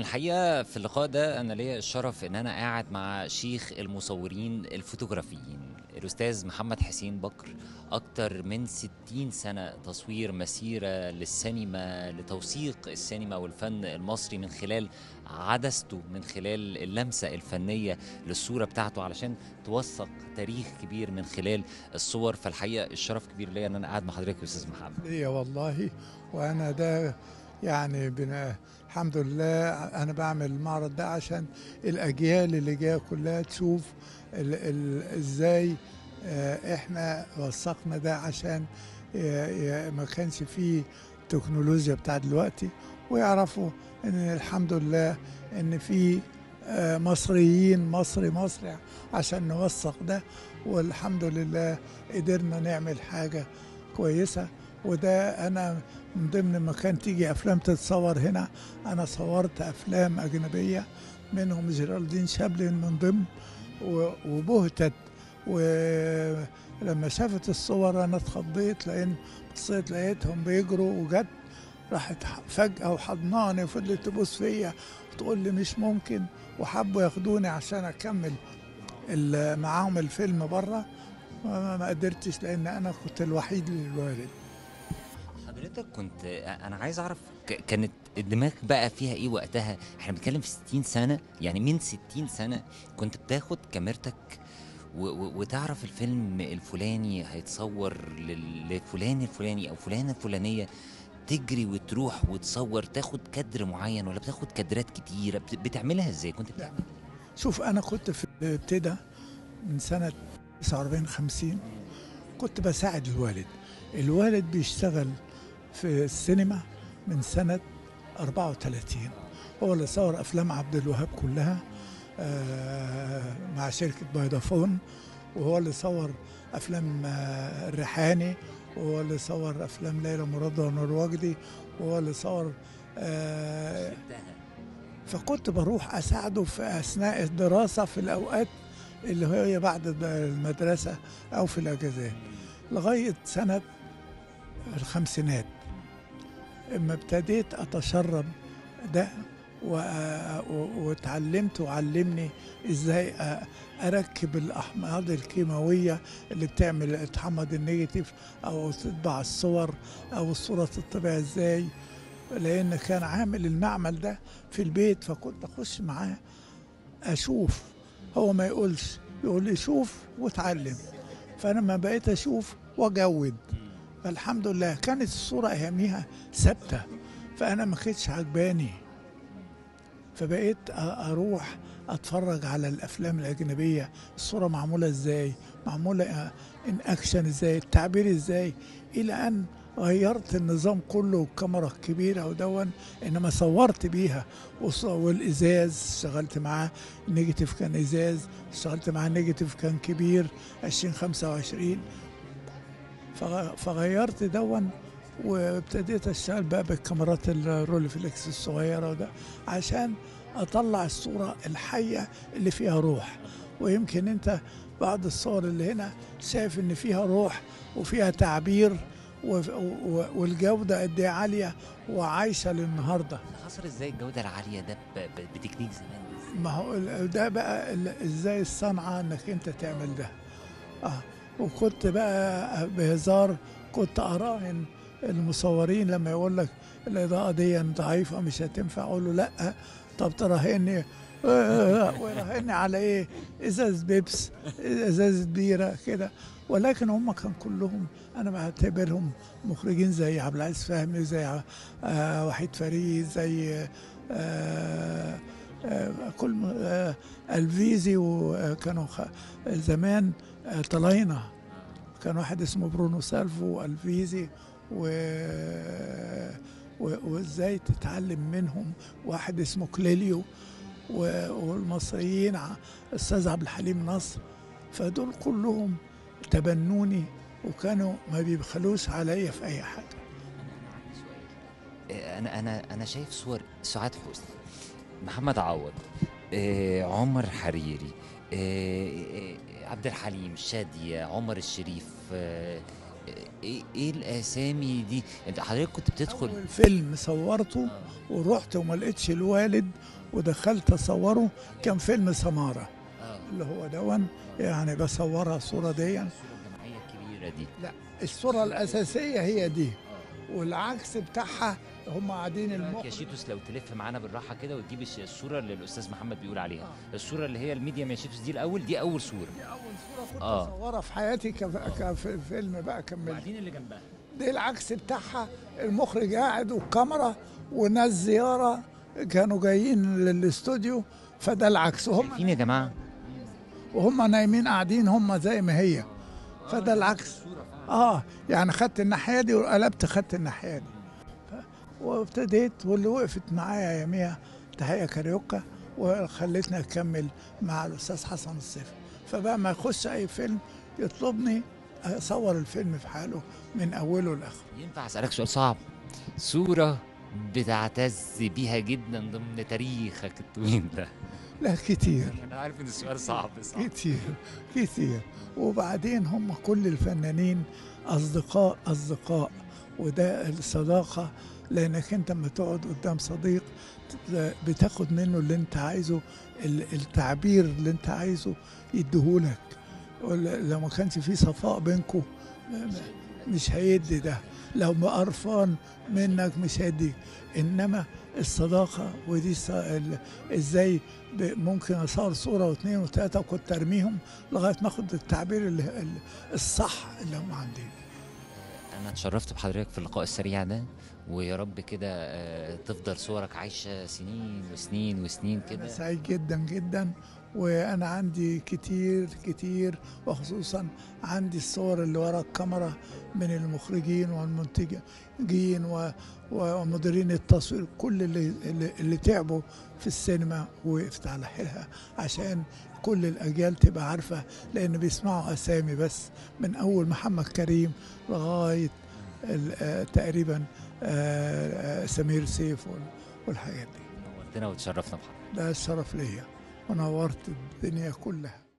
الحقيقه في اللقاء ده انا ليا الشرف ان انا قاعد مع شيخ المصورين الفوتوغرافيين الاستاذ محمد حسين بكر اكتر من 60 سنه تصوير مسيره للسينما لتوثيق السينما والفن المصري من خلال عدسته من خلال اللمسه الفنيه للصوره بتاعته علشان توثق تاريخ كبير من خلال الصور فالحقيقه الشرف كبير ليا ان انا قاعد مع حضرتك يا استاذ محمد ليا والله وانا ده يعني بنا الحمد لله انا بعمل المعرض ده عشان الاجيال اللي جايه كلها تشوف ال ال ازاي آه، احنا وثقنا ده عشان ي- ي- ما كانش فيه التكنولوجيا بتاع دلوقتي ويعرفوا ان الحمد لله ان في آه، مصريين مصري مصري عشان نوثق ده والحمد لله قدرنا نعمل حاجه كويسه وده انا من ضمن ما كان تيجي افلام تتصور هنا انا صورت افلام اجنبيه منهم جيرالدين شابلن من ضمن و- وبهتت ولما شافت الصور انا اتخضيت لان بصيت لقيتهم بيجروا وجت راحت ح- فجأة وحضناني وفضلت تبص فيا وتقول لي مش ممكن وحبوا ياخدوني عشان أكمل ال- معاهم الفيلم بره ما ما قدرتش لأن أنا كنت الوحيد للوالد حضرتك كنت انا عايز اعرف ك- كانت الدماغ بقى فيها ايه وقتها احنا بنتكلم في 60 سنه يعني من 60 سنه كنت بتاخد كاميرتك و- و- وتعرف الفيلم الفلاني هيتصور لل- لفلان الفلاني او فلانه الفلانيه تجري وتروح وتصور تاخد كادر معين ولا بتاخد كادرات كتيره بت- بتعملها ازاي كنت بتعمل شوف أنا كنت في ابتدى من سنة 49 50 كنت بساعد الوالد الوالد بيشتغل في السينما من سنة 34 هو اللي صور أفلام عبد الوهاب كلها آه، مع شركة فودافون وهو اللي صور أفلام آه، الريحاني وهو اللي صور أفلام ليلى مراد ونور وجدي وهو اللي صور آه، فكنت بروح أساعده في أثناء الدراسة في الأوقات اللي هي بعد المدرسة أو في الأجازات لغاية سنة الخمسينات اما ابتديت أتشرب ده و- و- واتعلمت وعلمني ازاي أ- اركب الاحماض الكيماويه اللي بتعمل تحمض النيجاتيف او تطبع الصور او الصوره تطبع ازاي لان كان عامل المعمل ده في البيت فكنت اخش معاه اشوف هو ما يقولش يقول لي شوف واتعلم فانا ما بقيت اشوف واجود فالحمد لله كانت الصوره اياميها ثابته فانا ما كانتش عجباني فبقيت أ- اروح اتفرج على الافلام الاجنبيه الصوره معموله ازاي معموله ان اكشن ازاي التعبير ازاي الى ان غيرت النظام كله والكاميرا الكبيره ودون انما صورت بيها وص- والازاز اشتغلت معاه النيجاتيف كان ازاز اشتغلت معاه النيجاتيف كان كبير 20 25 فغ- فغيرت دون وابتديت اشتغل بقى بالكاميرات الرولفلكس الصغيره وده عشان اطلع الصوره الحيه اللي فيها روح ويمكن انت بعض الصور اللي هنا شايف ان فيها روح وفيها تعبير و- و- والجوده قد ايه عاليه وعايشه للنهارده ده حصل ازاي الجوده العاليه ده ب- ب- بتكنيك زمان ما هو ال- ده بقى ال- ازاي الصنعه انك انت تعمل ده اه وكنت بقى بهزار كنت اراهن المصورين لما يقول لك الاضاءه دي ضعيفه مش هتنفع اقول له لا طب تراهني آه، ويراهني على ايه ازاز بيبس ازازه بيره كده ولكن هم كان كلهم انا بعتبرهم مخرجين زي عبد العزيز فهمي زي آه وحيد فريد زي آه آه كل م- آه الفيزي وكانوا خ- زمان آه طلاينة كان واحد اسمه برونو سالفو والفيزي و و- وازاي تتعلم منهم واحد اسمه كليليو و- والمصريين ع- استاذ عبد الحليم نصر فدول كلهم تبنوني وكانوا ما بيبخلوش عليا في اي حاجه انا انا انا شايف صور سعاد حسني محمد عوض آه، عمر حريري آه، آه، عبد الحليم شادية عمر الشريف آه، ايه ايه الاسامي دي انت حضرتك كنت بتدخل اول فيلم صورته ورحت وما لقيتش الوالد ودخلت اصوره كان فيلم سماره اه اللي هو دون يعني بصورها الصوره دي الجمعيه الكبيره دي لا الصوره الاساسيه هي دي والعكس بتاعها هم قاعدين إيه رأيك يا المخرج شيتوس لو تلف معانا بالراحه كده وتجيب الش- الصوره اللي الاستاذ محمد بيقول عليها الصوره اللي هي الميديم يا شيتوس دي الاول دي اول صوره دي اول صوره كنت آه. اصورها في حياتي كف... كفيلم بقى كمل وبعدين اللي جنبها دي العكس بتاعها المخرج قاعد والكاميرا وناس زياره كانوا جايين للاستوديو فده العكس وهم شايفين يا جماعه وهم نايمين قاعدين هم زي ما هي فده العكس اه يعني خدت الناحيه دي وقلبت خدت الناحيه دي ف- وابتديت واللي وقفت معايا يوميها تحيه كاريوكا وخلتني اكمل مع الاستاذ حسن الصيفي فبقى ما يخش اي فيلم يطلبني اصور الفيلم في حاله من اوله لاخره ينفع اسالك سؤال صعب صوره بتعتز بيها جدا ضمن تاريخك الطويل ده لا كتير انا عارف ان السؤال صعب صعب كتير كتير وبعدين هم كل الفنانين اصدقاء اصدقاء وده الصداقه لانك انت لما تقعد قدام صديق ت- بتاخد منه اللي انت عايزه ال- التعبير اللي انت عايزه يديهولك ولا- لو ما كانش في صفاء بينكم مش هيدي ده لو ما قرفان منك مش هيديك انما الصداقه ودي الص- ال- ازاي ب- ممكن اصور صوره واثنين وثلاثه وكنت ارميهم لغايه ما اخد التعبير اللي ال- الصح اللي هم عندي انا اتشرفت بحضرتك في اللقاء السريع ده ويا رب كده آه، تفضل صورك عايشه سنين وسنين وسنين انا كده سعيد جدا جدا وانا عندي كتير كتير وخصوصا عندي الصور اللي ورا الكاميرا من المخرجين والمنتجين و- ومديرين التصوير كل اللي, اللي, اللي تعبوا في السينما ووقفت على حيلها عشان كل الاجيال تبقى عارفه لان بيسمعوا اسامي بس من اول محمد كريم لغايه ال- آه، تقريبا آه، آه، سمير سيف وال- والحاجات دي نورتنا وتشرفنا بحضرتك ده الشرف ليا ونورت الدنيا كلها